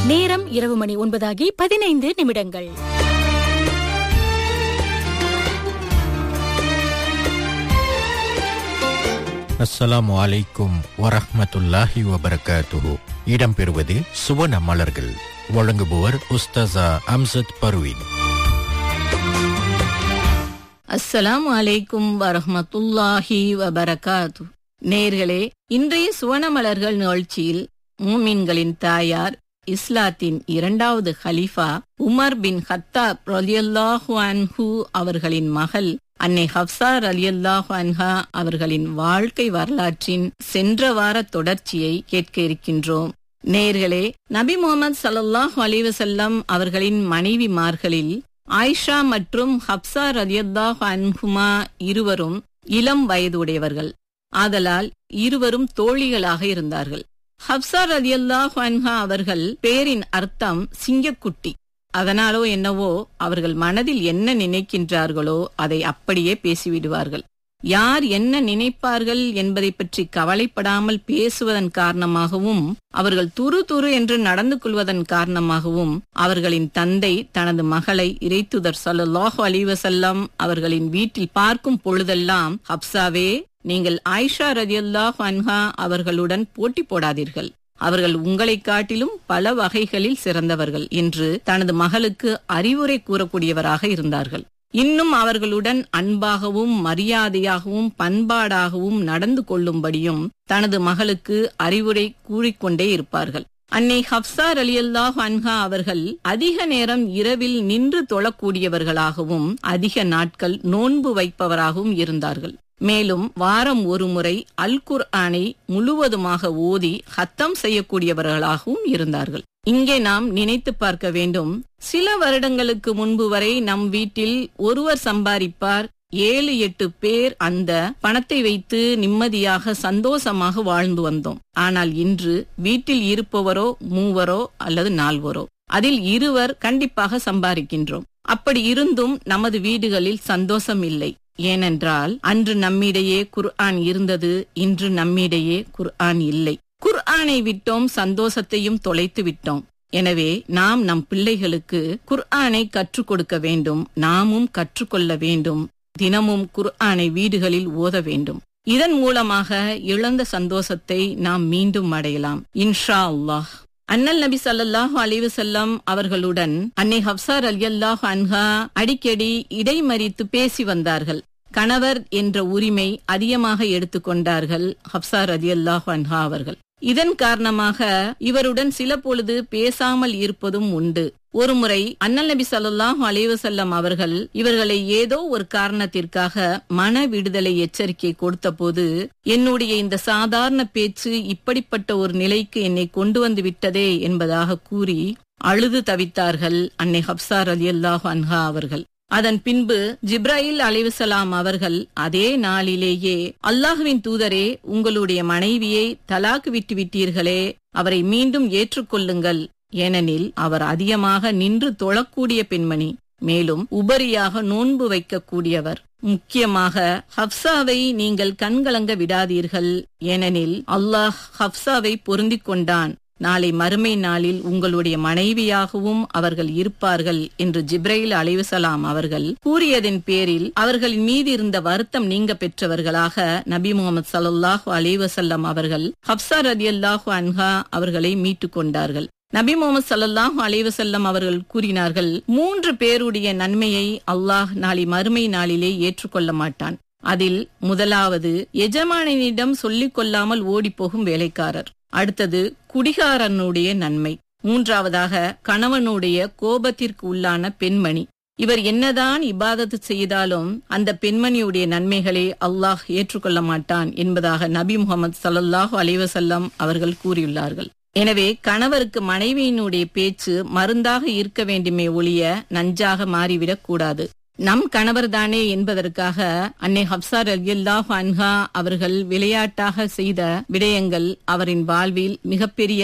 நேரம் இரவு மணி ஒன்பதாகி பதினைந்து நிமிடங்கள் அஸ்ஸலாமு அலைக்கும் வரஹ்மத்துல்லாஹி வபரகாத்துஹு இடம்பெறுவது சுவன மலர்கள் வழங்குபவர் உஸ்தசா அம்சத் பர்வீன் அஸ்ஸலாமு அலைக்கும் வரஹ்மத்துல்லாஹி வபரகாத்து நேர்களே இன்றைய சுவனமலர்கள் நிகழ்ச்சியில் மூமின்களின் தாயார் இஸ்லாத்தின் இரண்டாவது ஹலீஃபா உமர் பின் ஹத்தாப் ரலியல்லாஹு அன்ஹு அவர்களின் மகள் அன்னை ஹப்சா ரலியல்லாஹு அன்ஹா அவர்களின் வாழ்க்கை வரலாற்றின் சென்ற வார தொடர்ச்சியை கேட்க இருக்கின்றோம் நேர்களே நபி முகமது ஸல்லல்லாஹு அலைஹி வஸல்லம் அவர்களின் மனைவிமார்களில் ஆயிஷா மற்றும் ஹப்சா ரலியல்லாஹு அன்ஹுமா இருவரும் இளம் வயதுடையவர்கள் ஆதலால் இருவரும் தோழிகளாக இருந்தார்கள் ஹப்சா ரலியல்லாஹு அன்ஹா அவர்கள் பேரின் அர்த்தம் சிங்கக்குட்டி அதனாலோ என்னவோ அவர்கள் மனதில் என்ன நினைக்கின்றார்களோ அதை அப்படியே பேசிவிடுவார்கள் யார் என்ன நினைப்பார்கள் என்பதை பற்றி கவலைப்படாமல் பேசுவதன் காரணமாகவும் அவர்கள் துரு துரு என்று நடந்து கொள்வதன் காரணமாகவும் அவர்களின் தந்தை தனது மகளை இறைத்துதர் ஸல்லல்லாஹு அலைஹி வஸல்லம் அவர்களின் வீட்டில் பார்க்கும் பொழுதெல்லாம் ஹப்சாவே நீங்கள் ஆயிஷா ரதியல்லாஹு அன்ஹா அவர்களுடன் போட்டி போடாதீர்கள் அவர்கள் உங்களை காட்டிலும் பல வகைகளில் சிறந்தவர்கள் என்று தனது மகளுக்கு அறிவுரை கூறக்கூடியவராக இருந்தார்கள் இன்னும் அவர்களுடன் அன்பாகவும் மரியாதையாகவும் பண்பாடாகவும் நடந்து கொள்ளும்படியும் தனது மகளுக்கு அறிவுரை கூறிக்கொண்டே இருப்பார்கள் அன்னை ஹப்சா அலியல்லாஹ் அன்ஹா அவர்கள் அதிக நேரம் இரவில் நின்று தொழக்கூடியவர்களாகவும் அதிக நாட்கள் நோன்பு வைப்பவராகவும் இருந்தார்கள் மேலும் வாரம் ஒரு முறை அல் குர்ஆனை முழுவதுமாக ஓதி ஹத்தம் செய்யக்கூடியவர்களாகவும் இருந்தார்கள் இங்கே நாம் நினைத்து பார்க்க வேண்டும் சில வருடங்களுக்கு முன்பு வரை நம் வீட்டில் ஒருவர் சம்பாதிப்பார் ஏழு எட்டு பேர் அந்த பணத்தை வைத்து நிம்மதியாக சந்தோஷமாக வாழ்ந்து வந்தோம் ஆனால் இன்று வீட்டில் இருப்பவரோ மூவரோ அல்லது நால்வரோ அதில் இருவர் கண்டிப்பாக சம்பாதிக்கின்றோம் அப்படி இருந்தும் நமது வீடுகளில் சந்தோஷம் இல்லை ஏனென்றால் அன்று நம்மிடையே குர்ஆன் இருந்தது இன்று நம்மிடையே குர்ஆன் இல்லை குர்ஆனை விட்டோம் சந்தோஷத்தையும் தொலைத்து விட்டோம் எனவே நாம் நம் பிள்ளைகளுக்கு குர்ஆனை கற்றுக் கொடுக்க வேண்டும் நாமும் கற்றுக்கொள்ள வேண்டும் தினமும் குர்ஆனை வீடுகளில் ஓத வேண்டும் இதன் மூலமாக இழந்த சந்தோஷத்தை நாம் மீண்டும் அடையலாம் இன்ஷா அல்லாஹ் அண்ணல் நபி சல்லாஹூ அலிவசல்லம் அவர்களுடன் அன்னை ஹப்சார் அலியல்லாஹ் அன்ஹா அடிக்கடி இடைமறித்து பேசி வந்தார்கள் கணவர் என்ற உரிமை அதிகமாக எடுத்துக்கொண்டார்கள் ஹப்சார் அலியல்லாஹ் அன்ஹா அவர்கள் இதன் காரணமாக இவருடன் சில பொழுது பேசாமல் இருப்பதும் உண்டு ஒருமுறை அண்ணல் நபி சல்லாஹூ அலைவசல்லம் அவர்கள் இவர்களை ஏதோ ஒரு காரணத்திற்காக மன விடுதலை எச்சரிக்கை கொடுத்த போது என்னுடைய இந்த சாதாரண பேச்சு இப்படிப்பட்ட ஒரு நிலைக்கு என்னை கொண்டு வந்து விட்டதே என்பதாக கூறி அழுது தவித்தார்கள் அன்னை ஹப்சார் அலி அல்லாஹ் அன்ஹா அவர்கள் அதன் பின்பு ஜிப்ராயில் அலைவசலாம் அவர்கள் அதே நாளிலேயே அல்லாஹுவின் தூதரே உங்களுடைய மனைவியை தலாக்கு விட்டு விட்டீர்களே அவரை மீண்டும் ஏற்றுக்கொள்ளுங்கள் ஏனெனில் அவர் அதிகமாக நின்று தொழக்கூடிய பெண்மணி மேலும் உபரியாக நோன்பு வைக்கக்கூடியவர் முக்கியமாக ஹப்சாவை நீங்கள் கண்கலங்க விடாதீர்கள் ஏனெனில் அல்லாஹ் ஹப்சாவை பொருந்திக் கொண்டான் நாளை மறுமை நாளில் உங்களுடைய மனைவியாகவும் அவர்கள் இருப்பார்கள் என்று ஜிப்ரைல் அலைவசலாம் அவர்கள் கூறியதன் பேரில் அவர்களின் மீது இருந்த வருத்தம் நீங்க பெற்றவர்களாக நபி முகமது சல்லாஹூ அலைவசல்லம் அவர்கள் ஹப்சா ரதி அல்லாஹூ அன்ஹா அவர்களை மீட்டுக் கொண்டார்கள் நபி முகமது சல்லாஹூ அலைவசல்லம் அவர்கள் கூறினார்கள் மூன்று பேருடைய நன்மையை அல்லாஹ் நாளை மறுமை நாளிலே ஏற்றுக்கொள்ள மாட்டான் அதில் முதலாவது எஜமானனிடம் சொல்லிக் கொள்ளாமல் ஓடிப்போகும் வேலைக்காரர் அடுத்தது குடிகாரனுடைய நன்மை மூன்றாவதாக கணவனுடைய கோபத்திற்கு உள்ளான பெண்மணி இவர் என்னதான் இபாதத்து செய்தாலும் அந்த பெண்மணியுடைய நன்மைகளை அல்லாஹ் ஏற்றுக்கொள்ள மாட்டான் என்பதாக நபி முகமது சல்லாஹூ அலைவசல்லம் அவர்கள் கூறியுள்ளார்கள் எனவே கணவருக்கு மனைவியினுடைய பேச்சு மருந்தாக இருக்க வேண்டுமே ஒழிய நஞ்சாக மாறிவிடக் கூடாது நம் கணவர் தானே என்பதற்காக அன்னை ஹப்சார் அல்யல்லாஹ் அன்ஹா அவர்கள் விளையாட்டாக செய்த விடயங்கள் அவரின் வாழ்வில் மிகப்பெரிய